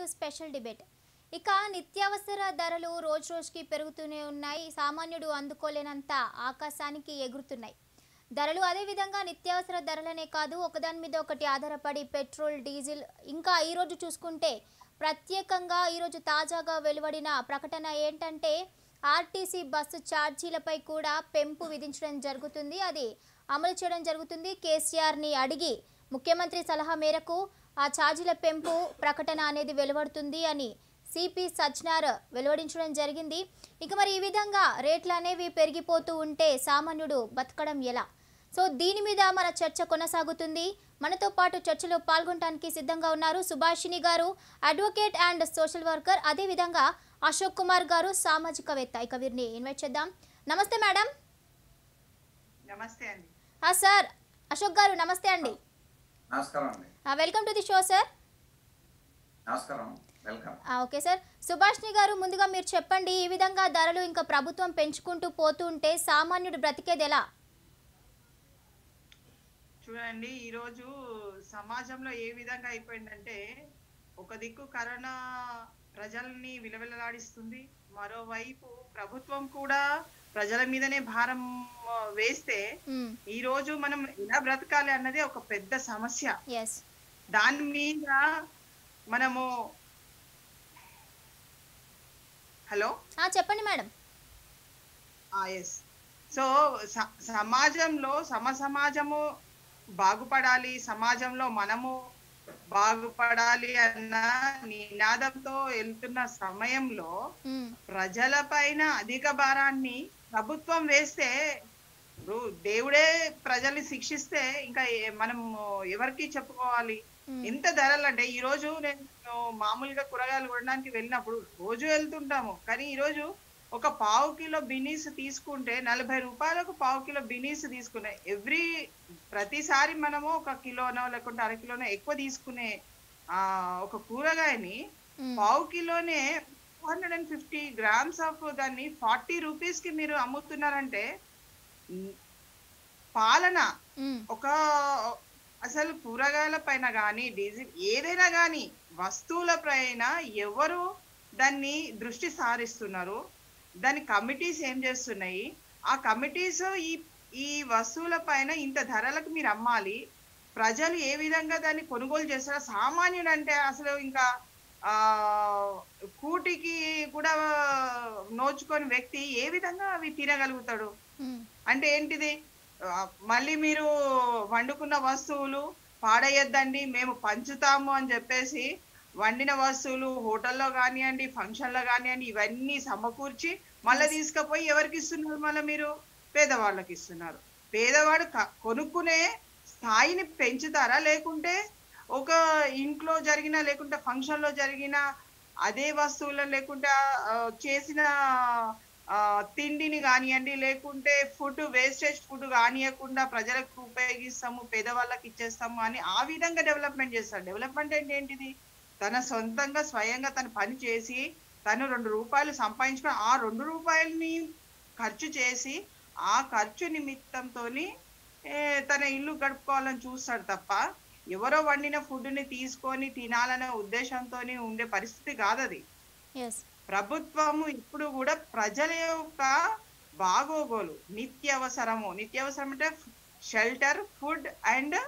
Special debate ఇక నిత్యావసర ధరలు రోజు రోజుకి పెరుగుతూనే ఉన్నాయి సామాన్యుడు అందుకోలేనంత ఆకాశానికి ఎగురుతున్నాయి ధరలు అదేవిధంగా నిత్యావసర ధరలనే కాదు ఒకదాని మీద ఒకటి ఆధారపడి పెట్రోల్ డీజిల్ ఇంకా ఈరోజు చూసుకుంటే ప్రత్యేకంగా ఈరోజు తాజాగా వెలువడిన ప్రకటన ఏంటంటే ఆర్టీసీ బస్సు ఛార్జీలపై కూడా పెంపు విధించడం జరుగుతుంది అది అమలు చేయడం జరుగుతుంది కేసీఆర్ని అడిగి ముఖ్యమంత్రి సలహా మేరకు ఆ ఛార్జీల పెంపు ప్రకటన అనేది వెలువడుతుంది అని సిపి సజ్నార్ వెలువడించడం జరిగింది ఇక మరి ఈ విధంగా రేట్లు అనేవి పెరిగిపోతూ ఉంటే సామాన్యుడు బతకడం ఎలా సో దీని మీద మన చర్చ కొనసాగుతుంది మనతో పాటు చర్చలో పాల్గొనడానికి సిద్ధంగా ఉన్నారు సుభాషిణి గారు అడ్వకేట్ అండ్ సోషల్ వర్కర్ అదేవిధంగా అశోక్ కుమార్ గారు సామాజికవేత్త ఇక వీరిని ఇన్వైట్ చేద్దాం నమస్తే మేడం నమస్తే అండి ఆ, సార్ అశోక్ గారు నమస్తే అండి నమస్కారం అండి ఆ, welcome to the show sir నమస్కారం వెల్కమ్ ఆ, ఓకే సార్ సుభాష్ని గారు ముందుగా మీరు చెప్పండి ఈ విధంగా ధరలు ఇంకా ప్రభుత్వం పెంచుకుంటూ పోతూ ఉంటే సామాన్యుడు బ్రతికేది ఎలా చూడండి ఈరోజు సమాజంలో ఏ విధంగా అయిపోయిందంటే ఒక దిక్కు కరోనా ప్రజల్ని విలవిలలాడిస్తుంది మరోవైపు ప్రభుత్వం కూడా ప్రజల మీదనే భారం ఆ, వేస్తే మ్మ్. ఈ రోజు మనం ఎలా బ్రతకాలి అన్నదే ఒక పెద్ద సమస్య ఎస్ దాని మీద మనము హలో ఆ, చెప్పండి మేడం ఎస్ సో స- సమాజంలో సమ సమాజము బాగుపడాలి సమాజంలో మనము బాగుపడాలి అన్న నినాదంతో వెళ్తున్న సమయంలో మ్మ్. ప్రజల పైన అధిక భారాన్ని ప్రభుత్వం వేస్తే ఇప్పుడు దేవుడే ప్రజల్ని శిక్షిస్తే ఇంకా ఏ- మనం ఎవరికి చెప్పుకోవాలి మ్మ్. ఎంత ధరలు అంటే ఈ రోజు నేను మామూలుగా కూరగాయలు కొనడానికి వెళ్ళినప్పుడు రోజు వెళ్తుంటాము కానీ ఈ రోజు ఒక పావు కిలో బినీస్ తీసుకుంటే నలభై రూపాయలకు పావు కిలో బినీస్ తీసుకునే ఎవ్రీ ప్రతిసారి మనము ఒక కిలోనో లేకుంటే అర కిలోనో ఎక్కువ తీసుకునే ఆ ఒక కూరగాయని మ్మ్. పావు కిలోనే hundred and fifty grams of దాన్ని ఫార్టీ రూపీస్ కి మీరు అమ్ముతున్నారంటే ఉమ్, పాలన మ్మ్. ఒక అసలు కూరగాయల పైన కానీ డీజిల్ ఏదైనా కానీ వస్తువుల పైన ఎవరు దాన్ని దృష్టి సారిస్తున్నారు దాని కమిటీస్ ఏం చేస్తున్నాయి ఆ కమిటీస్ ఈ ఈ వస్తువుల పైన ఇంత ధరలకు మీరు అమ్మాలి ప్రజలు ఏ విధంగా దాన్ని కొనుగోలు చేస్తారో సామాన్యుడు అంటే అసలు ఇంకా ఆ కూటికి కూడా నోచుకొని వ్యక్తి ఏ విధంగా అవి తినగలుగుతాడు మ్మ్. అంటే ఏంటిది ఆ, మళ్ళీ మీరు వండుకున్న వస్తువులు పాడేయొద్దండి మేము పంచుతాము అని చెప్పేసి వండిన వస్తువులు హోటల్లో కానివ్వండి ఫంక్షన్లో కానివ్వండి ఇవన్నీ సమకూర్చి మళ్ళీ తీసుకుపోయి ఎవరికి ఇస్తున్నారు మళ్ళీ మీరు పేదవాళ్ళకి ఇస్తున్నారు పేదవాడు క- కొనుక్కునే స్థాయిని పెంచుతారా లేకుంటే ఒక ఇంట్లో జరిగిన లేకుంటే ఫంక్షన్ లో జరిగిన అదే వస్తువులను లేకుంటే ఆ, చేసిన ఆ, తిండిని కానివ్వండి లేకుంటే ఫుడ్ వేస్టేజ్ ఫుడ్ కానియకుండా ప్రజలకు ఉపయోగిస్తాము పేదవాళ్ళకి ఇచ్చేస్తాము అని ఆ విధంగా డెవలప్మెంట్ చేస్తారు డెవలప్మెంట్ అంటే ఏంటిది తన సొంతంగా స్వయంగా తను పని చేసి తను రెండు రూపాయలు సంపాదించుకుని ఆ రెండు రూపాయలని ఖర్చు చేసి ఆ ఖర్చు నిమిత్తంతోని ఏ, తన ఇల్లు గడుపుకోవాలని చూస్తాడు తప్ప ఎవరో వండిన ఫుడ్ని తీసుకొని తినాలనే ఉద్దేశంతో ఉండే పరిస్థితి కాదు అది ఎస్ ప్రభుత్వము ఇప్పుడు కూడా ప్రజల యొక్క బాగోగోలు నిత్యావసరము నిత్యావసరం అంటే షెల్టర్ ఫుడ్ అండ్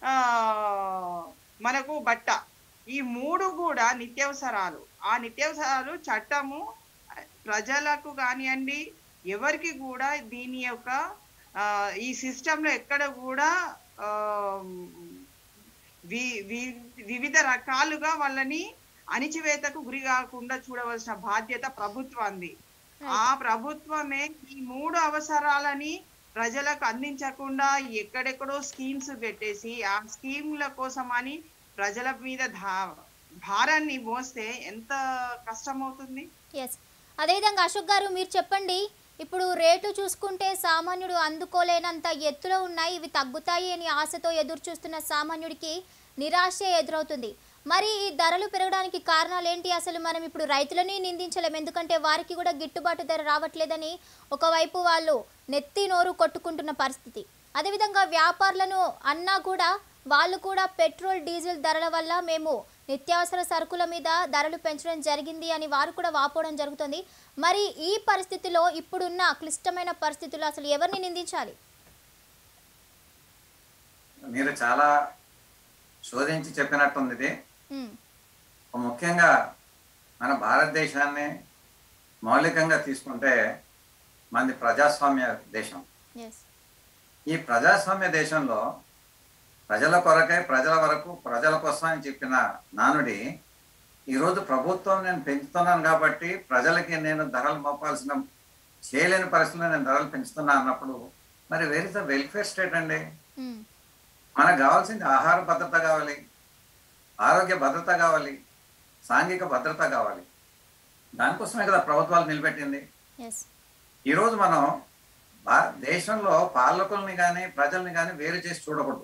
మనకు బట్ట ఈ మూడు కూడా నిత్యావసరాలు ఆ నిత్యావసరాలు చట్టము ప్రజలకు కానివ్వండి ఎవరికి కూడా దీని యొక్క ఆ, ఈ సిస్టమ్ లో ఎక్కడ కూడా ఆ, వి- వి- వివిధ రకాలుగా వాళ్ళని అణిచివేతకు గురి కాకుండా చూడవలసిన బాధ్యత ప్రభుత్వాన్ని ఆ ప్రభుత్వమే ఈ మూడు అవసరాలని ప్రజలకు అందించకుండా ఎక్కడెక్కడో స్కీమ్స్ పెట్టేసి ఆ స్కీమ్ల కోసమని ప్రజల మీద ధా- భారాన్ని మోస్తే ఎంత కష్టం అవుతుంది ఎస్ అదేవిధంగా అశోక్ గారు మీరు చెప్పండి ఇప్పుడు రేటు చూసుకుంటే సామాన్యుడు అందుకోలేనంత ఎత్తులో ఉన్నాయి ఇవి తగ్గుతాయి అని ఆశతో ఎదురు చూస్తున్న సామాన్యుడికి నిరాశ ఎదురవుతుంది మరి ఈ ధరలు పెరగడానికి కారణాలు ఏంటి అసలు మనం ఇప్పుడు రైతులని నిందించలేం ఎందుకంటే వారికి కూడా గిట్టుబాటు ధర రావట్లేదని ఒకవైపు వాళ్ళు నెత్తి నోరు కొట్టుకుంటున్న పరిస్థితి అదేవిధంగా వ్యాపారులను అన్నా కూడా వాళ్ళు కూడా పెట్రోల్ డీజిల్ ధరల వల్ల మేము నిత్యావసర సరుకుల మీద ధరలు పెంచడం జరిగింది అని వారు కూడా వాపోవడం జరుగుతుంది మరి ఈ పరిస్థితిలో ఇప్పుడున్న క్లిష్టమైన పరిస్థితుల్లో అసలు ఎవరిని నిందించాలి మీరు చాలా శోధించి చెప్పినట్టుంది ఇది ఉమ్, ముఖ్యంగా మన భారతదేశాన్ని మౌలికంగా తీసుకుంటే మనది ప్రజాస్వామ్య దేశం yes. ఈ ప్రజాస్వామ్య దేశంలో ప్రజల కొరకే ప్రజల వరకు ప్రజల కోసం అని చెప్పిన నానుడి ఈరోజు ప్రభుత్వం నేను పెంచుతున్నాను కాబట్టి ప్రజలకి నేను ధరలు మోపాల్సిన చేయలేని పరిస్థితుల్లో నేను ధరలు పెంచుతున్నా అన్నప్పుడు మరి where is the welfare state అండి ఉమ్, మనకు కావాల్సింది ఆహార భద్రత కావాలి ఆరోగ్య భద్రత కావాలి సాంఘిక భద్రత కావాలి దానికోసమే కదా ప్రభుత్వాలు నిలబెట్టింది yes. ఈరోజు మనం భా- దేశంలో పాలకుల్ని కానీ ప్రజల్ని కానీ వేరు చేసి చూడకూడదు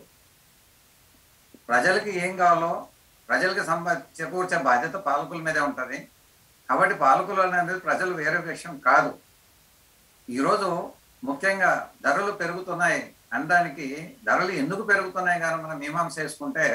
ప్రజలకి ఏం కావాలో ప్రజలకి సంబ చేకూర్చే బాధ్యత పాలకుల మీదే ఉంటుంది కాబట్టి పాలకులు అనేది ప్రజలు వేరే విషయం కాదు ఈరోజు ముఖ్యంగా ధరలు పెరుగుతున్నాయి అనడానికి ధరలు ఎందుకు పెరుగుతున్నాయి కానీ మనం మీమాంస చేసుకుంటే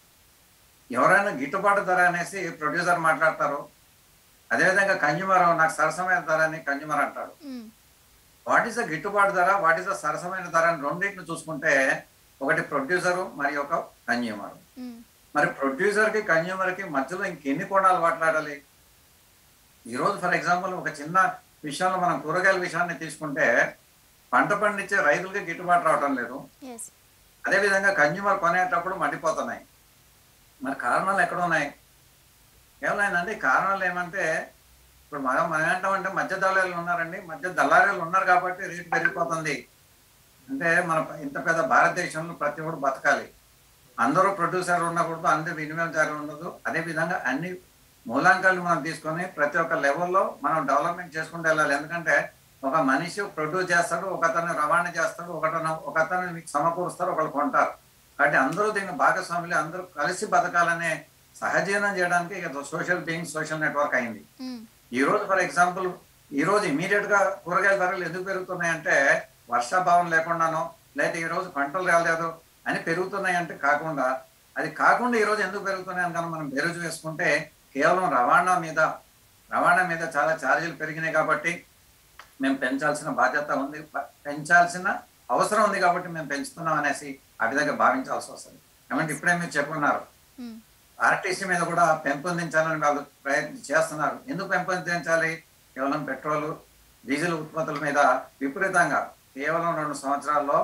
ఎవరైనా గిట్టుబాటు ధర అనేసి ప్రొడ్యూసర్ మాట్లాడతారు అదేవిధంగా కన్జ్యూమర్ నాకు సరసమైన ధర అని కన్జ్యూమర్ అంటాడు ఉమ్, వాట్ ఈస్ ద గిట్టుబాటు ధర వాట్ ఈస్ ద సరసమైన ధర అని రెండింటిని చూసుకుంటే ఒకటి ప్రొడ్యూసరు మరి ఒక కన్జ్యూమర్ ఉమ్, మరి ప్రొడ్యూసర్ కి కన్జ్యూమర్ కి మధ్యలో ఇంకెన్ని కోణాలు మాట్లాడాలి ఈరోజు ఫర్ ఎగ్జాంపుల్ ఒక చిన్న విషయంలో మనం కూరగాయల విషయాన్ని తీసుకుంటే పంట పండించే రైతులకి గిట్టుబాటు రావటం లేదు yes. అదేవిధంగా కన్జ్యూమర్ కొనేటప్పుడు మండిపోతున్నాయి మరి కారణాలు ఎక్కడ ఉన్నాయి ఏమైందండి కారణాలు ఏమంటే ఇప్పుడు మనం మనం ఏంటామంటే మధ్య దళారులు ఉన్నారండి మధ్య దళారులు ఉన్నారు కాబట్టి రేటు పెరిగిపోతుంది అంటే మన ఇంత పెద్ద భారతదేశంలో ప్రతి ఒక్కరు బతకాలి అందరూ ప్రొడ్యూసర్ ఉండకూడదు అందరూ వినియోగదారు ఉండదు అదే విధంగా అన్ని మూలాంకాలు మనం తీసుకొని ప్రతి ఒక్క లెవెల్లో మనం డెవలప్మెంట్ చేసుకుంటూ వెళ్ళాలి ఎందుకంటే ఒక మనిషి ప్రొడ్యూస్ చేస్తాడు ఒకతను రవాణా చేస్తాడు ఒకతను ఒకతను మీకు సమకూరుస్తారు ఒకళ్ళు కొంటారు కాబట్టి అందరూ దీన్ని భాగస్వాములు అందరూ కలిసి బతకాలనే సహజీవనం చేయడానికి ఇక సోషల్ బీయింగ్ సోషల్ నెట్వర్క్ అయింది ఉమ్, ఈ రోజు ఫర్ ఎగ్జాంపుల్ ఈ రోజు ఇమీడియట్ గా కూరగాయల ధరలు ఎందుకు పెరుగుతున్నాయంటే వర్షాభావం లేకుండానో లేదా ఈ రోజు పంటలు రాలేదు అని పెరుగుతున్నాయి అంటే కాకుండా అది కాకుండా ఈ రోజు ఎందుకు పెరుగుతున్నాయి అని కనుక మనం బేరుజు వేసుకుంటే కేవలం రవాణా మీద రవాణా మీద చాలా ఛార్జీలు పెరిగినాయి కాబట్టి మేము పెంచాల్సిన బాధ్యత ఉంది ప- పెంచాల్సిన అవసరం ఉంది కాబట్టి మేము పెంచుతున్నాం అనేసి ఆ విధంగా భావించాల్సి వస్తుంది ఏమంటే ఇప్పుడే మీరు చెప్పున్నారు ఉమ్, ఆర్టీసీ మీద కూడా పెంపొందించాలని వాళ్ళు ప్రయత్నం చేస్తున్నారు ఎందుకు పెంపొందించాలి కేవలం పెట్రోల్ డీజిల్ ఉత్పత్తుల మీద విపరీతంగా కేవలం రెండు సంవత్సరాల్లో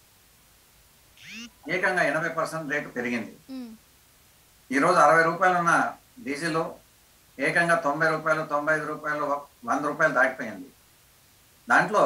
ఏకంగా ఎనభై పర్సెంట్ రేటు పెరిగింది ఉమ్, ఈ రోజు అరవై రూపాయలు ఉన్న డీజిల్ ఏకంగా తొంభై రూపాయలు తొంభై ఐదు రూపాయలు వంద రూపాయలు దాటిపోయింది దాంట్లో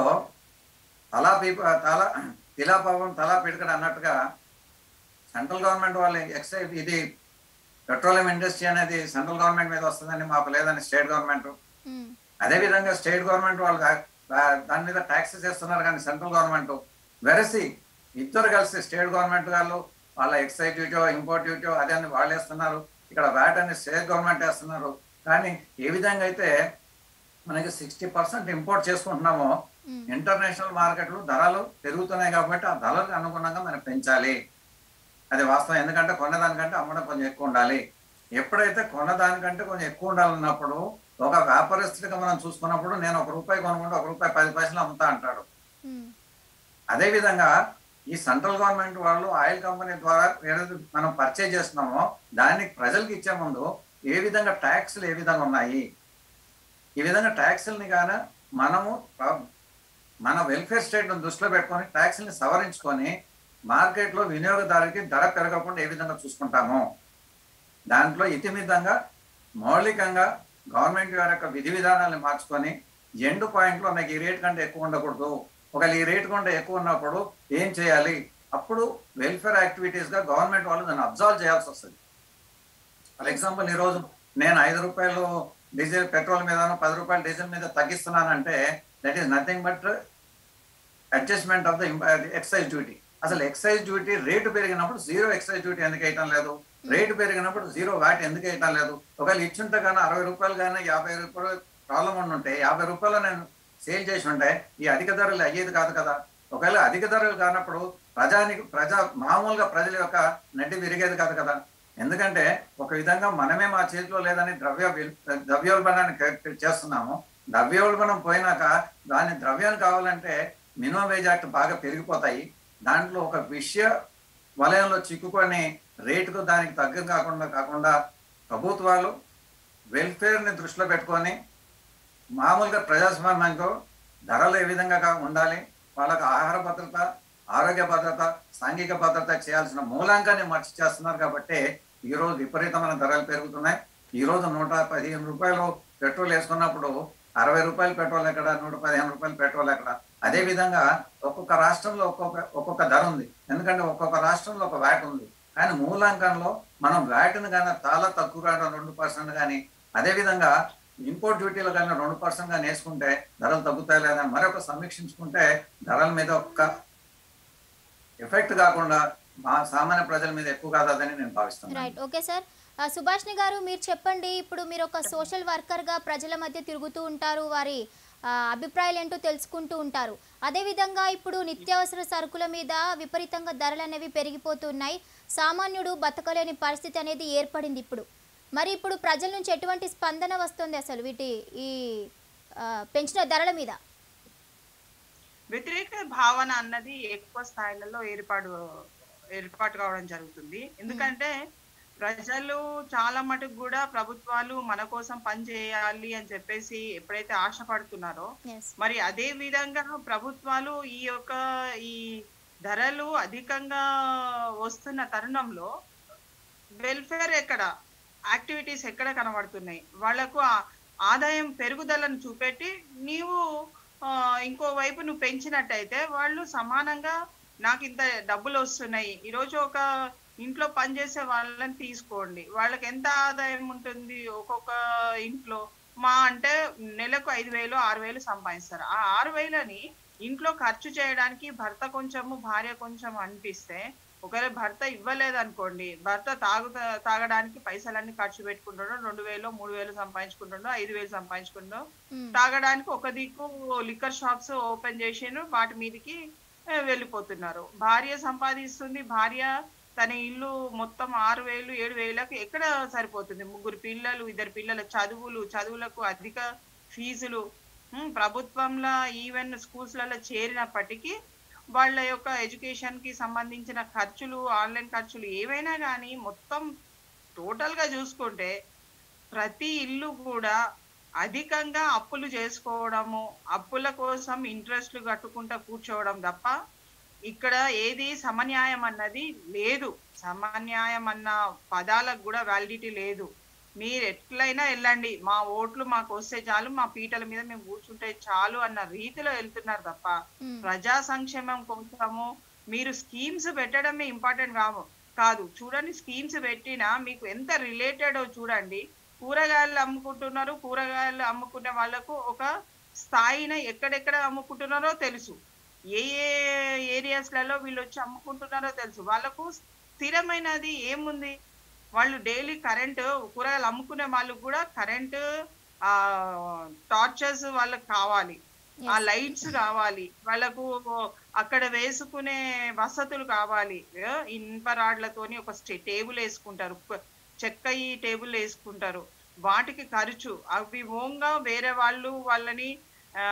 తలా పీప తలా తిలాపాపం తలా పిడకడ అన్నట్టుగా సెంట్రల్ గవర్నమెంట్ వాళ్ళు ఎక్సైజ్ ఇది పెట్రోలియం ఇండస్ట్రీ అనేది సెంట్రల్ గవర్నమెంట్ మీద వస్తుందని మాకు లేదని స్టేట్ గవర్నమెంట్ ఉమ్, అదే విధంగా స్టేట్ గవర్నమెంట్ వాళ్ళు దా- దా- దాని మీద ట్యాక్సెస్ వేస్తున్నారు కానీ సెంట్రల్ గవర్నమెంట్ వెరసి ఇద్దరు కలిసి స్టేట్ గవర్నమెంట్ వాళ్ళు వాళ్ళ ఎక్సైజ్ డ్యూటీ ఇంపోర్ట్ డ్యూటీ అదే అని వాళ్ళు వేస్తున్నారు ఇక్కడ వ్యాట్ అని స్టేట్ గవర్నమెంట్ వేస్తున్నారు కానీ ఏ విధంగా అయితే మనకి సిక్స్టీ పర్సెంట్ ఇంపోర్ట్ చేసుకుంటున్నామో ఉమ్, ఇంటర్నేషనల్ మార్కెట్లు ధరలు పెరుగుతున్నాయి కాబట్టి ఆ ధరలకు అనుగుణంగా మనం పెంచాలి అది వాస్తవం ఎందుకంటే కొన్నదానికంటే అమ్మడం కొంచెం ఎక్కువ ఉండాలి ఎప్పుడైతే కొన్నదానికంటే కొంచెం ఎక్కువ ఉండాలన్నప్పుడు ఒక వ్యాపారస్తుడిగా మనం చూసుకున్నప్పుడు నేను ఒక రూపాయి కొనుక్కుంటే ఒక రూపాయి పది పైసలు అమ్ముతా అంటాడు ఉమ్, అదే విధంగా ఈ సెంట్రల్ గవర్నమెంట్ వాళ్ళు ఆయిల్ కంపెనీ ద్వారా ఏదైతే మనం పర్చేజ్ చేస్తున్నామో దాన్ని ప్రజలకు ఇచ్చే ముందు ఏ విధంగా ట్యాక్స్లు ఏ విధంగా ఉన్నాయి ఈ విధంగా ట్యాక్స్ని గాన మనము ప్ర- మన వెల్ఫేర్ స్టేట్ దృష్టిలో పెట్టుకొని ట్యాక్స్ని సవరించుకొని మార్కెట్లో వినియోగదారుకి ధర పెరగకుండా ఏ విధంగా చూసుకుంటాము దాంట్లో ఇతిమితంగా మౌలికంగా గవర్నమెంట్ వారి యొక్క విధి విధానాలను మార్చుకొని ఎండు పాయింట్లో నాకు ఈ రేట్ కంటే ఎక్కువ ఉండకూడదు ఒకవేళ ఈ రేట్ కంటే ఎక్కువ ఉన్నప్పుడు ఏం చేయాలి అప్పుడు వెల్ఫేర్ యాక్టివిటీస్ గా గవర్నమెంట్ వాళ్ళు దాన్ని అబ్జర్వ్ చేయాల్సి వస్తుంది ఫర్ ఎగ్జాంపుల్ ఈ రోజు నేను ఐదు రూపాయలు డీజిల్ పెట్రోల్ మీద పది రూపాయలు డీజిల్ మీద తగ్గిస్తున్నానంటే that is nothing but adjustment of the excise duty అసలు ఎక్సైజ్ డ్యూటీ రేటు పెరిగినప్పుడు జీరో ఎక్సైజ్ డ్యూటీ ఎందుకు వేయటం లేదు రేటు పెరిగినప్పుడు జీరో వాట్ ఎందుకు వేయటం లేదు ఒకవేళ ఇచ్చుంటే కానీ అరవై రూపాయలు కానీ యాభై రూపాయలు ప్రాబ్లం ఉండి ఉంటే యాభై రూపాయలు నేను సేల్ చేసి ఉంటే ఈ అధిక ధరలు అయ్యేది కాదు కదా ఒకవేళ అధిక ధరలు కానప్పుడు ప్రజానికి ప్రజా మామూలుగా ప్రజల యొక్క నడ్డి విరిగేది కాదు కదా ఎందుకంటే ఒక విధంగా మనమే మా చేతిలో లేదని ద్రవ్య విల్- ద్రవ్యోల్బణాన్ని క- చేస్తున్నాము ద్రవ్యోల్బణం పోయినాక దాని ద్రవ్యాలు కావాలంటే మినిమం వేజ్ యాక్ట్ బాగా పెరిగిపోతాయి దాంట్లో ఒక విషయ వలయంలో చిక్కుకొని రేటుకు దానికి తగ్గ కాకుండా కాకుండా ప్రభుత్వాలు వెల్ఫేర్ని దృష్టిలో పెట్టుకొని మామూలుగా ప్రజాస్వామ్యంలో ధరలు ఏ విధంగా కా- ఉండాలి వాళ్ళకి ఆహార భద్రత ఆరోగ్య భద్రత సాంఘిక భద్రత చేయాల్సిన మూలాంకాన్ని మర్చి చేస్తున్నారు కాబట్టి ఈ రోజు విపరీతమైన ధరలు పెరుగుతున్నాయి ఈ రోజు నూట పదిహేను రూపాయలు పెట్రోల్ వేసుకున్నప్పుడు అరవై రూపాయలు పెట్రోల్ ఎక్కడ నూట పదిహేను రూపాయలు పెట్రోల్ ఎక్కడ అదే విధంగా ఒక్కొక్క రాష్ట్రంలో ఒక్కొక్క ఒక్కొక్క ధర ఉంది ఎందుకంటే ఒక్కొక్క రాష్ట్రంలో ఒక వ్యాట్ ఉంది కానీ మూలాంకంలో మనం వ్యాట్ని కానీ చాలా తక్కువ రావడం రెండు పర్సెంట్ కానీ అదే విధంగా ఇంపోర్ట్ డ్యూటీలు కానీ రెండు పర్సెంట్ కానీ వేసుకుంటే ధరలు తగ్గుతాయి లేదా మరొక సమీక్షించుకుంటే ధరల మీద ఒక్క ఎఫెక్ట్ కాకుండా మా సామాన్య ప్రజల మీద ఎక్కువ కాదని నేను భావిస్తున్నాను రైట్ ఓకే సార్ ఆ, సుభాష్ని గారు మీరు చెప్పండి ఇప్పుడు మీరు ఒక సోషల్ వర్కర్గా ప్రజల మధ్య తిరుగుతూ ఉంటారు వారి ఆ, అభిప్రాయాలు ఏంటో తెలుసుకుంటూ ఉంటారు అదేవిధంగా ఇప్పుడు నిత్యావసర సరుకుల మీద విపరీతంగా ధరలు అనేవి పెరిగిపోతున్నాయి సామాన్యుడు బతకలేని పరిస్థితి అనేది ఏర్పడింది ఇప్పుడు మరి ఇప్పుడు ప్రజల నుంచి ఎటువంటి స్పందన వస్తుంది అసలు వీటి ఈ ఆ, పెంచిన ధరల మీద వ్యతిరేక భావన అన్నది ఎక్కువ స్థాయిలలో ఏర్పాటు ఏర్పాటు కావడం జరుగుతుంది ఎందుకంటే ప్రజలు చాలా మటుకు కూడా ప్రభుత్వాలు మన కోసం పని చేయాలి అని చెప్పేసి ఎప్పుడైతే ఆశపడుతున్నారో ఎస్ మరి అదే విధంగా ప్రభుత్వాలు ఈ యొక్క ఈ ధరలు అధికంగా వస్తున్న తరుణంలో వెల్ఫేర్ ఎక్కడ యాక్టివిటీస్ ఎక్కడ కనబడుతున్నాయి వాళ్లకు ఆ ఆదాయం పెరుగుదలను చూపెట్టి నీవు ఆ, ఇంకో వైపు నువ్వు పెంచినట్టయితే వాళ్ళు సమానంగా నాకు ఇంత డబ్బులు వస్తున్నాయి ఈరోజు ఒక ఇంట్లో పనిచేసే వాళ్ళని తీసుకోండి వాళ్ళకి ఎంత ఆదాయం ఉంటుంది ఒక్కొక్క ఇంట్లో మా అంటే నెలకు ఐదు వేలు ఆరు వేలు సంపాదిస్తారు ఆ ఆరు వేలని ఇంట్లో ఖర్చు చేయడానికి భర్త కొంచెము భార్య కొంచెం అనిపిస్తే ఒకవేళ భర్త ఇవ్వలేదు అనుకోండి భర్త తాగు తాగడానికి పైసలన్నీ ఖర్చు పెట్టుకుంటాడు రెండు వేలు మూడు వేలు సంపాదించుకుంటాడు ఐదు వేలు సంపాదించుకుంటాడు మ్మ్. తాగడానికి ఒక దిక్కు లిక్కర్ షాప్స్ ఓపెన్ చేసిండ్రు వాటి మీదకి ఆ, వెళ్ళిపోతున్నారు భార్య సంపాదిస్తుంది భార్య తన ఇల్లు మొత్తం ఆరు వేలు ఏడు వేలకు ఎక్కడ సరిపోతుంది ముగ్గురు పిల్లలు ఇద్దరు పిల్లల చదువులు చదువులకు అధిక ఫీజులు ఉమ్, ప్రభుత్వంలో ఈవెన్ స్కూల్స్లలో చేరినప్పటికీ వాళ్ళ యొక్క ఎడ్యుకేషన్ కి సంబంధించిన ఖర్చులు ఆన్లైన్ ఖర్చులు ఏవైనా కానీ మొత్తం టోటల్ గా చూసుకుంటే ప్రతి ఇల్లు కూడా అధికంగా అప్పులు చేసుకోవడము అప్పుల కోసం ఇంట్రెస్ట్లు కట్టుకుంటా కూర్చోవడం తప్ప ఇక్కడ ఏది సమన్యాయం అన్నది లేదు సమన్యాయం అన్న పదాలకు కూడా వ్యాలిడిటీ లేదు మీరు ఎట్లయినా వెళ్ళండి మా ఓట్లు మాకు వస్తే చాలు మా పీటల మీద మేము కూర్చుంటే చాలు అన్న రీతిలో వెళ్తున్నారు తప్ప మ్మ్. ప్రజా సంక్షేమం కోసము మీరు స్కీమ్స్ పెట్టడమే ఇంపార్టెంట్ కావు కాదు చూడండి స్కీమ్స్ పెట్టినా మీకు ఎంత రిలేటెడ్ చూడండి కూరగాయలు అమ్ముకుంటున్నారు కూరగాయలు అమ్ముకునే వాళ్ళకు ఒక స్థాయిని ఎక్కడెక్కడ అమ్ముకుంటున్నారో తెలుసు ఏ ఏ ఏరియాస్లలో వీళ్ళు వచ్చి అమ్ముకుంటున్నారో తెలుసు వాళ్ళకు స్థిరమైనది ఏముంది వాళ్ళు డైలీ కరెంట్ కూరగాయలు అమ్ముకునే వాళ్ళకు కూడా కరెంట్ ఆ టార్చర్స్ వాళ్ళకి కావాలి ఆ Yes. లైట్స్ కావాలి వాళ్ళకు అక్కడ వేసుకునే వసతులు కావాలి ఏ, ఇనుప రాడ్లతోని ఒక టేబుల్ వేసుకుంటారు ప- చెక్క ఈ టేబుల్ వేసుకుంటారు వాటికి ఖర్చు అవి ఓంగా వేరే వాళ్ళు వాళ్ళని ఆ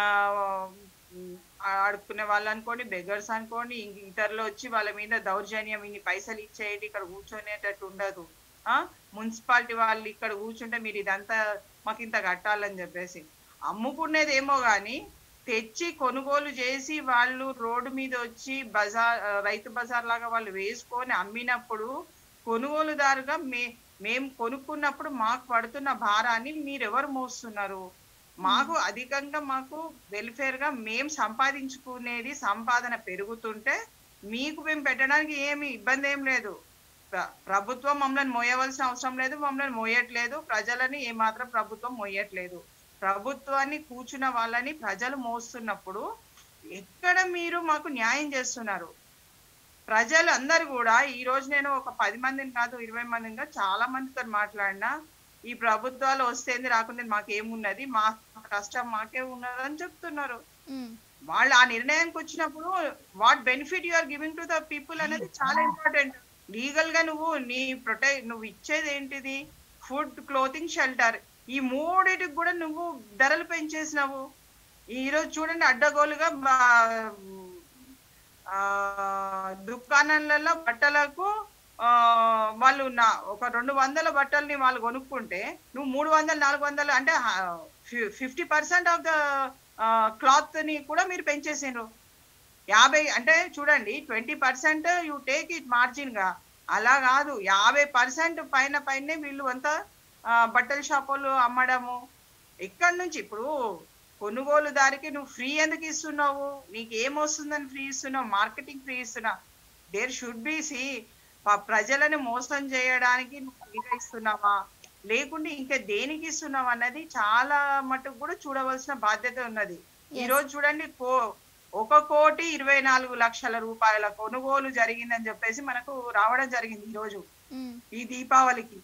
ఉమ్, ఆడుకునే వాళ్ళు అనుకోండి బెగర్స్ అనుకోండి ఇంక ఇతరులు వచ్చి వాళ్ళ మీద దౌర్జన్యం ఇన్ని పైసలు ఇచ్చేయండి ఇక్కడ కూర్చొనేటట్టు ఉండదు ఆ మున్సిపాలిటీ వాళ్ళు ఇక్కడ కూర్చుంటే మీరు ఇదంతా మాకు ఇంత కట్టాలని చెప్పేసి అమ్ముకునేది ఏమో గాని తెచ్చి కొనుగోలు చేసి వాళ్ళు రోడ్డు మీద వచ్చి బజార్ ఆ, రైతు బజార్ లాగా వాళ్ళు వేసుకొని అమ్మినప్పుడు కొనుగోలుదారుగా మే మేము కొనుక్కున్నప్పుడు మాకు పడుతున్న భారాన్ని మీరెవరు మోస్తున్నారు మాకు అధికంగా మాకు వెల్ఫేర్ గా మేము సంపాదించుకునేది సంపాదన పెరుగుతుంటే మీకు మేము పెట్టడానికి ఏమి ఇబ్బంది ఏం లేదు ప్ర- ప్రభుత్వం మమ్మల్ని మోయవలసిన అవసరం లేదు మమ్మల్ని మోయట్లేదు ప్రజలని ఏమాత్రం ప్రభుత్వం మోయట్లేదు ప్రభుత్వాన్ని కూర్చున్న వాళ్ళని ప్రజలు మోస్తున్నప్పుడు ఎక్కడ మీరు మాకు న్యాయం చేస్తున్నారు ప్రజలు అందరు కూడా ఈ రోజు నేను ఒక పది మందిని కాదు ఇరవై మందిని కాదు చాలా మందితో మాట్లాడినా ఈ ప్రభుత్వాలు వస్తేంది రాకుండా మాకేమున్నది మా కష్టం మాకే ఉన్నది అని చెప్తున్నారు మ్మ్. వాళ్ళు ఆ నిర్ణయానికి వచ్చినప్పుడు what benefit you are giving to the people అనేది చాలా ఇంపార్టెంట్ లీగల్ గా నువ్వు నీ ప్రొటెక్ట్ నువ్వు ఇచ్చేది ఏంటిది ఫుడ్ క్లోతింగ్ షెల్టర్ ఈ మూడిటికి కూడా నువ్వు ధరలు పెంచేసినావు ఈ రోజు చూడండి అడ్డగోలుగా బా- ఆ, దుకాణాలలో బట్టలకు ఆ, వాళ్ళు నా ఒక రెండు వందల బట్టల్ని వాళ్ళు కొనుక్కుంటే నువ్వు మూడు వందలు నాలుగు వందలు అంటే fifty percent of the cloth ని కూడా మీరు పెంచేసిండ్రు యాభై అంటే చూడండి twenty percent you take it margin గా అలా కాదు యాభై పర్సెంట్ పైన పైనే వీళ్ళు అంతా ఆ, బట్టల షాపులు అమ్మడము ఎక్కడి నుంచి ఇప్పుడు కొనుగోలుదారికి నువ్వు ఫ్రీ ఎందుకు ఇస్తున్నావు నీకు ఏం వస్తుందని ఫ్రీ ఇస్తున్నావు మార్కెటింగ్ ఫ్రీ ఇస్తున్నావు దేర్ షుడ్ బి సి ప్రజలను మోసం చేయడానికి నువ్వు ఫ్రీగా ఇస్తున్నావా లేకుంటే ఇంకా దేనికి ఇస్తున్నావు అన్నది చాలా మటుకు కూడా చూడవలసిన బాధ్యత ఉన్నది ఈ Yes. రోజు చూడండి కో ఒక కోటి ఇరవై నాలుగు లక్షల రూపాయల కొనుగోలు జరిగిందని చెప్పేసి మనకు రావడం జరిగింది ఈ రోజు ఉమ్, ఈ దీపావళికి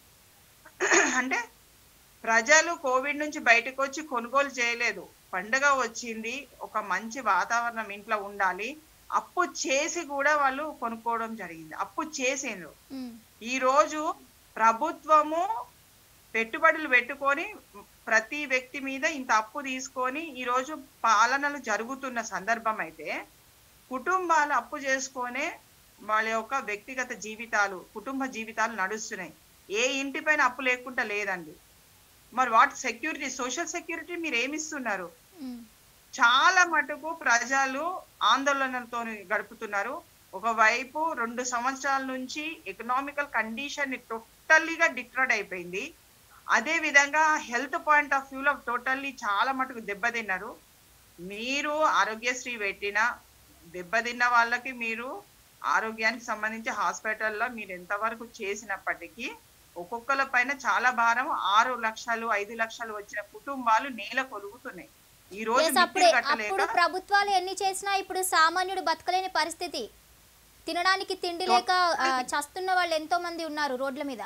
అంటే ప్రజలు కోవిడ్ నుంచి బయటకు వచ్చి కొనుగోలు చేయలేదు పండుగ వచ్చింది ఒక మంచి వాతావరణం ఇంట్లో ఉండాలి అప్పు చేసి కూడా వాళ్ళు కొనుక్కోవడం జరిగింది అప్పు చేసిండ్రు ఉమ్, ఈ రోజు ప్రభుత్వము పెట్టుబడులు పెట్టుకొని ప్రతి వ్యక్తి మీద ఇంత అప్పు తీసుకొని ఈ రోజు పాలనలు జరుగుతున్న సందర్భం అయితే కుటుంబాలు అప్పు చేసుకొనే వాళ్ళ యొక్క వ్యక్తిగత జీవితాలు కుటుంబ జీవితాలు నడుస్తున్నాయి ఏ ఇంటి పైన అప్పు లేకుండా లేదండి మరి వాట్ సెక్యూరిటీ సోషల్ సెక్యూరిటీ మీరు ఏమి ఇస్తున్నారు ఉమ్, చాలా మటుకు ప్రజలు ఆందోళనలతో గడుపుతున్నారు ఒకవైపు రెండు సంవత్సరాల నుంచి ఎకనామికల్ కండిషన్ టోటల్లీగా డిక్టరేట్ అయిపోయింది అదే విధంగా హెల్త్ పాయింట్ ఆఫ్ వ్యూలో టోటల్లీ చాలా మటుకు దెబ్బతిన్నారు మీరు ఆరోగ్యశ్రీ పెట్టిన దెబ్బతిన్న వాళ్ళకి మీరు ఆరోగ్యానికి సంబంధించి హాస్పిటల్లో మీరు ఎంతవరకు చేసినప్పటికీ ఒక్కొక్కల పైన చాలా భారం ఆరు లక్షలు ఐదు లక్షలు వచ్చిన కుటుంబాలు నేల కొలుగుతున్నాయి ఈ రోజు Yes, అప్పుడే మిత్రులు అప్పుడు కట్టలేక ప్రభుత్వాలు ఎన్ని చేసినా ఇప్పుడు సామాన్యుడు బతకలేని పరిస్థితి తినడానికి తిండి లేక ఆ, చస్తున్న వాళ్ళు ఎంతో మంది ఉన్నారు రోడ్ల మీద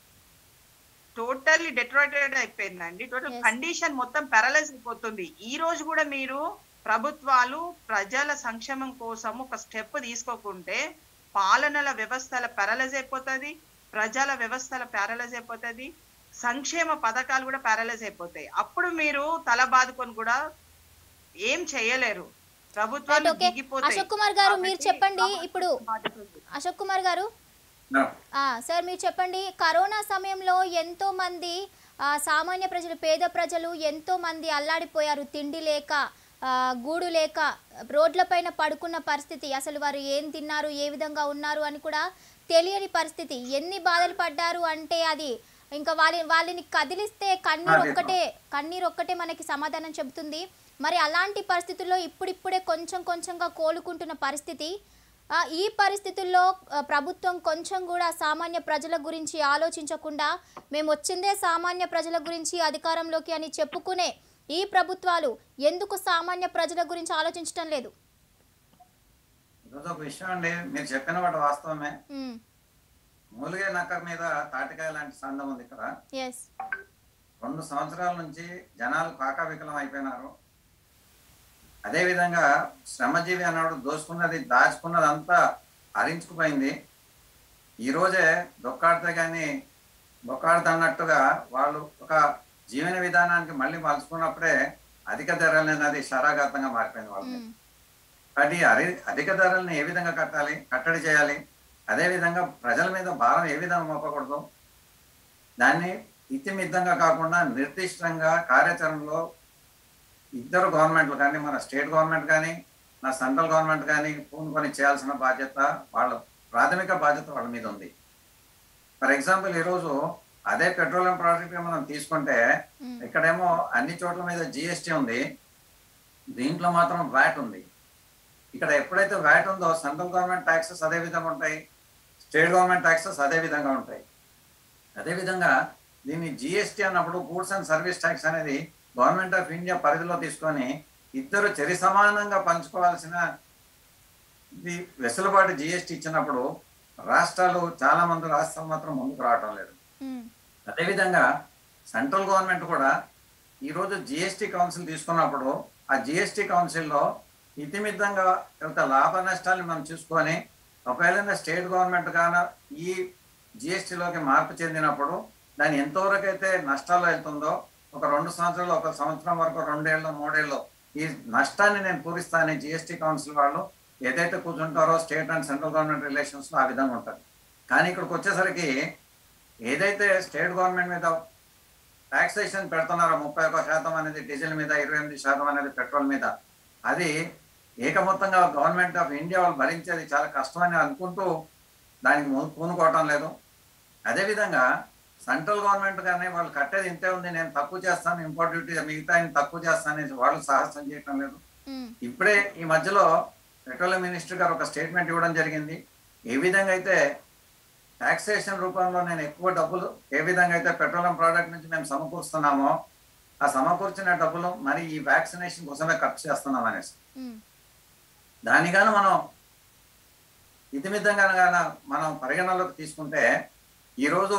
టోటల్లీ డెటరేటెడ్ అయిపోయిందండి టోటల్ Yes. కండిషన్ మొత్తం పెరలైజ్ అయిపోతుంది ఈ రోజు కూడా మీరు ప్రభుత్వాలు ప్రజల సంక్షేమం కోసం ఒక స్టెప్ తీసుకోకుంటే పాలనల వ్యవస్థల పెరలైజ్ అయిపోతుంది ప్రజల వ్యవస్థల ప్యారలైజ్ అయిపోతుంది సంక్షేమ పథకాలు కూడా ప్యారలైజ్ అయిపోతాయి అప్పుడు మీరు తల బాదుకొని కూడా ఏం చేయలేరు ప్రభుత్వాలు ఓకే దిగిపోతాయి అశోక్ కుమార్ గారు మీరు కాబట్టి చెప్పండి ఆ ఇప్పుడు బాధ్యత ఉంది. అశోక్ కుమార్ గారు ఆ, సార్ మీరు చెప్పండి కరోనా సమయంలో ఎంతో మంది ఆ, సామాన్య ప్రజలు పేద ప్రజలు ఎంతో మంది అల్లాడిపోయారు తిండి లేక ఆ, గూడు లేక రోడ్లపైన పడుకున్న పరిస్థితి అసలు వారు ఏం తిన్నారు ఏ విధంగా ఉన్నారు అని కూడా తెలియని పరిస్థితి ఎన్ని బాధలు పడ్డారు అంటే అది ఇంకా వాళ్ళ వాళ్ళని కదిలిస్తే కన్నీరు అదే. ఒక్కటే కన్నీరు ఒక్కటే మనకి సమాధానం చెబుతుంది మరి అలాంటి పరిస్థితుల్లో ఇప్పుడిప్పుడే కొంచెం కొంచెంగా కోలుకుంటున్న పరిస్థితి ఆ, ఈ పరిస్థితుల్లో ఆ, ప్రభుత్వం కొంచెం కూడా సామాన్య ప్రజల గురించి ఆలోచించకుండా మేము వచ్చిందే సామాన్య ప్రజల గురించి అధికారంలోకి అని చెప్పుకునే ఈ ప్రభుత్వాలు ఎందుకు సామాన్య ప్రజల గురించి ఆలోచించడం లేదు ఈరోజు ఒక విషయం అండి మీరు చెప్పిన వాటి వాస్తవమే ఉమ్, మూలిగే నక్కర్ మీద తాటికాయ లాంటి సందం ఉంది ఇక్కడ ఎస్ రెండు సంవత్సరాల నుంచి జనాలు కాకావికలం అయిపోయినారు అదేవిధంగా శ్రమజీవి అన్నాడు దోచుకున్నది దాచుకున్నది అంతా హరించుకుపోయింది ఈ రోజే దొక్కాడితే కానీ దొక్కాడుతున్నట్టుగా వాళ్ళు ఒక జీవన విధానానికి మళ్ళీ మలుచుకున్నప్పుడే అధిక ధరలు అనేది శరాఘాతంగా మారిపోయింది వాళ్ళకి ఉమ్, కాబట్టి అరి అధిక ధరల్ని ఏ విధంగా కట్టాలి కట్టడి చేయాలి అదే విధంగా ప్రజల మీద భారం ఏ విధంగా మోపకూడదు దాన్ని ఇతిమిద్దంగా కాకుండా నిర్దిష్టంగా కార్యాచరణలో ఇద్దరు గవర్నమెంట్లు కానీ మన స్టేట్ గవర్నమెంట్ కానీ నా సెంట్రల్ గవర్నమెంట్ కానీ పూనుకొని చేయాల్సిన బాధ్యత వాళ్ళ ప్రాథమిక బాధ్యత వాళ్ళ మీద ఉంది ఫర్ ఎగ్జాంపుల్ ఈరోజు అదే పెట్రోలియం ప్రాడక్ట్ మనం తీసుకుంటే ఉమ్, ఇక్కడేమో అన్ని చోట్ల మీద జిఎస్టీ ఉంది దీంట్లో మాత్రం వ్యాట్ ఉంది ఇక్కడ ఎప్పుడైతే వ్యాట్ ఉందో సెంట్రల్ గవర్నమెంట్ ట్యాక్సెస్ అదే విధంగా ఉంటాయి స్టేట్ గవర్నమెంట్ ట్యాక్సెస్ అదే విధంగా ఉంటాయి అదేవిధంగా దీన్ని జిఎస్టీ అన్నప్పుడు గూడ్స్ అండ్ సర్వీస్ ట్యాక్స్ అనేది గవర్నమెంట్ ఆఫ్ ఇండియా పరిధిలో తీసుకొని ఇద్దరు చరి సమానంగా పంచుకోవాల్సిన ఇది వెసులుబాటు జిఎస్టీ ఇచ్చినప్పుడు రాష్ట్రాలు చాలా మంది రాష్ట్రాలు మాత్రం ముందుకు రావటం లేదు ఉమ్, అదేవిధంగా సెంట్రల్ గవర్నమెంట్ కూడా ఈరోజు జిఎస్టీ కౌన్సిల్ తీసుకున్నప్పుడు ఆ జిఎస్టీ కౌన్సిల్లో ఇతిమిద్దంగా కొంత లాభ నష్టాలను మనం చూసుకొని ఒకవేళ స్టేట్ గవర్నమెంట్ గాన ఈ జిఎస్టీలోకి మార్పు చెందినప్పుడు దాని ఎంతవరకు అయితే నష్టాలు వెళ్తుందో ఒక రెండు సంవత్సరాలు ఒక సంవత్సరం వరకు రెండేళ్ళు మూడేళ్ళు ఈ నష్టాన్ని నేను పూరిస్తానని జిఎస్టీ కౌన్సిల్ వాళ్ళు ఏదైతే కూర్చుంటారో state and central government relations లో ఆ విధంగా ఉంటుంది కానీ ఇక్కడికి వచ్చేసరికి ఏదైతే స్టేట్ గవర్నమెంట్ మీద టాక్సేషన్ పెడుతున్నారో ముప్పై ఒక శాతం అనేది డీజిల్ మీద ఇరవై ఎనిమిది శాతం అనేది పెట్రోల్ మీద అది ఏకమొత్తంగా గవర్నమెంట్ ఆఫ్ ఇండియా వాళ్ళు భరించేది చాలా కష్టమని అనుకుంటూ దానికి ము- పూనుకోవటం లేదు అదేవిధంగా సెంట్రల్ గవర్నమెంట్ కానీ వాళ్ళు కట్టేది ఇంతే ఉంది నేను తక్కువ చేస్తాను ఇంపోర్ట్ డ్యూటీ మిగతా ఆయన తక్కువ చేస్తాను అనేసి వాళ్ళు సాహసం చేయటం లేదు ఉమ్, ఇప్పుడే ఈ మధ్యలో పెట్రోలియం మినిస్టర్ గారు ఒక స్టేట్మెంట్ ఇవ్వడం జరిగింది ఏ విధంగా అయితే టాక్సేషన్ రూపంలో నేను ఎక్కువ డబ్బులు ఏ విధంగా అయితే పెట్రోలియం ప్రోడక్ట్ నుంచి మేము సమకూరుస్తున్నామో ఆ సమకూర్చిన డబ్బులు మరి ఈ వ్యాక్సినేషన్ కోసమే ఖర్చు చేస్తున్నాం అనేసి ఉమ్, దానిగాను మనం ఇతిమితంగా గాన మనం పరిగణలోకి తీసుకుంటే ఈరోజు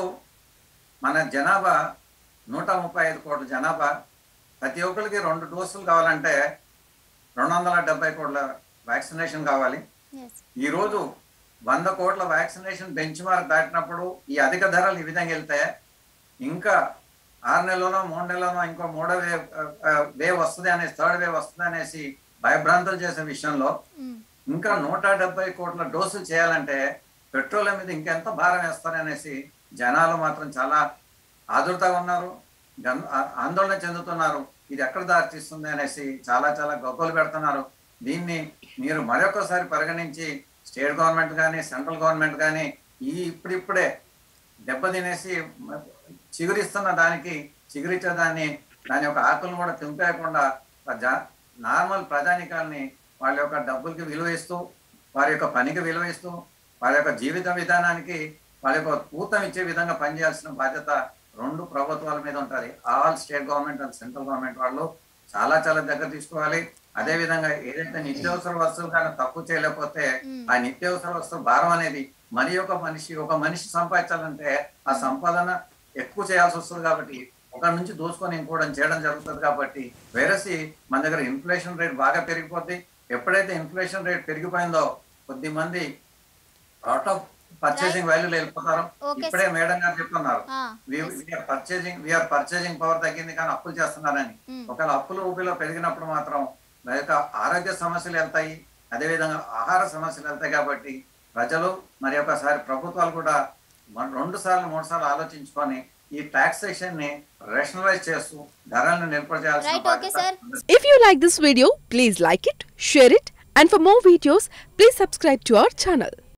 మన జనాభా నూట ముప్పై ఐదు కోట్ల జనాభా ప్రతి ఒక్కరికి రెండు డోసులు కావాలంటే రెండు వందల డెబ్బై కోట్ల వ్యాక్సినేషన్ కావాలి yes. ఈరోజు వంద కోట్ల వ్యాక్సినేషన్ బెంచ్ మార్క్ దాటినప్పుడు ఈ అధిక ధరలు ఈ విధంగా వెళ్తే ఇంకా ఆరు నెలలోనో మూడు నెలలోనో ఇంకో మూడో వేవ్ వేవ్ వస్తుంది అనేసి థర్డ్ వేవ్ వస్తుంది అనేసి భయభ్రాంతులు చేసే విషయంలో ఉమ్, ఇంకా నూట డెబ్బై కోట్ల డోసులు చేయాలంటే పెట్రోల్ మీద ఇంకెంత భారం వేస్తారనేసి జనాలు మాత్రం చాలా ఆదుర్తగా ఉన్నారు గన్- ఆ- ఆందోళన చెందుతున్నారు ఇది ఎక్కడ దారి తీస్తుంది అనేసి చాలా చాలా గొప్పలు పెడుతున్నారు దీన్ని మీరు మరొకసారి పరిగణించి స్టేట్ గవర్నమెంట్ కానీ సెంట్రల్ గవర్నమెంట్ కానీ ఈ ఇప్పుడిప్పుడే దెబ్బతినేసి మ- చిగురిస్తున్న దానికి చిగురించే దాన్ని దాని యొక్క ఆకులను కూడా తెంపేయకుండా జా- నార్మల్ ప్రజానికాల్ని వాళ్ళ యొక్క డబ్బులకి విలువ ఇస్తూ వారి యొక్క పనికి విలువ ఇస్తూ వారి యొక్క జీవిత విధానానికి వాళ్ళ యొక్క ఊతం ఇచ్చే విధంగా పనిచేయాల్సిన బాధ్యత రెండు ప్రభుత్వాల మీద ఉంటుంది all state government and central government వాళ్ళు చాలా చాలా దగ్గర తీసుకోవాలి అదే విధంగా ఏదైతే నిత్యావసర వస్తువులు కానీ తక్కువ చేయలేకపోతే ఉమ్, ఆ నిత్యావసర వస్తువు భారం అనేది మరి ఒక మనిషి ఒక మనిషి సంపాదించాలంటే ఆ సంపాదన ఎక్కువ చేయాల్సి వస్తుంది కాబట్టి ఒక నుంచి దోసుకొని ఇంకోవడం చేయడం జరుగుతుంది కాబట్టి వేరసి మన దగ్గర ఇన్ఫ్లేషన్ రేట్ బాగా పెరిగిపోద్ది ఎప్పుడైతే ఇన్ఫ్లేషన్ రేట్ పెరిగిపోయిందో కొద్ది మంది అవుట్ ఆఫ్ పర్చేసింగ్ వాల్యూలో వెళ్ళిపోతారు Okay, ఇప్పుడే మేడం గారు చెప్తున్నారు ఆ, yes. We are purchasing we are purchasing power తగ్గింది కానీ అప్పులు చేస్తున్నారని ఉమ్, ఒకవేళ అప్పుల ఊపిలో పెరిగినప్పుడు మాత్రం మన యొక్క ఆరోగ్య సమస్యలు వెళ్తాయి అదేవిధంగా ఆహార సమస్యలు వెళ్తాయి కాబట్టి ప్రజలు మరి ఒకసారి ప్రభుత్వాలు కూడా మన రెండు సార్లు మూడు సార్లు ఆలోచించుకొని ఈ టాక్సేషన్ ని రేషనలైజ్ చేస్తూ ధరలను నిలుపజేయాల్సిన Right, okay, sir. బాధ్యత If you like this video, please like it, share it, and for more videos, please subscribe to our channel.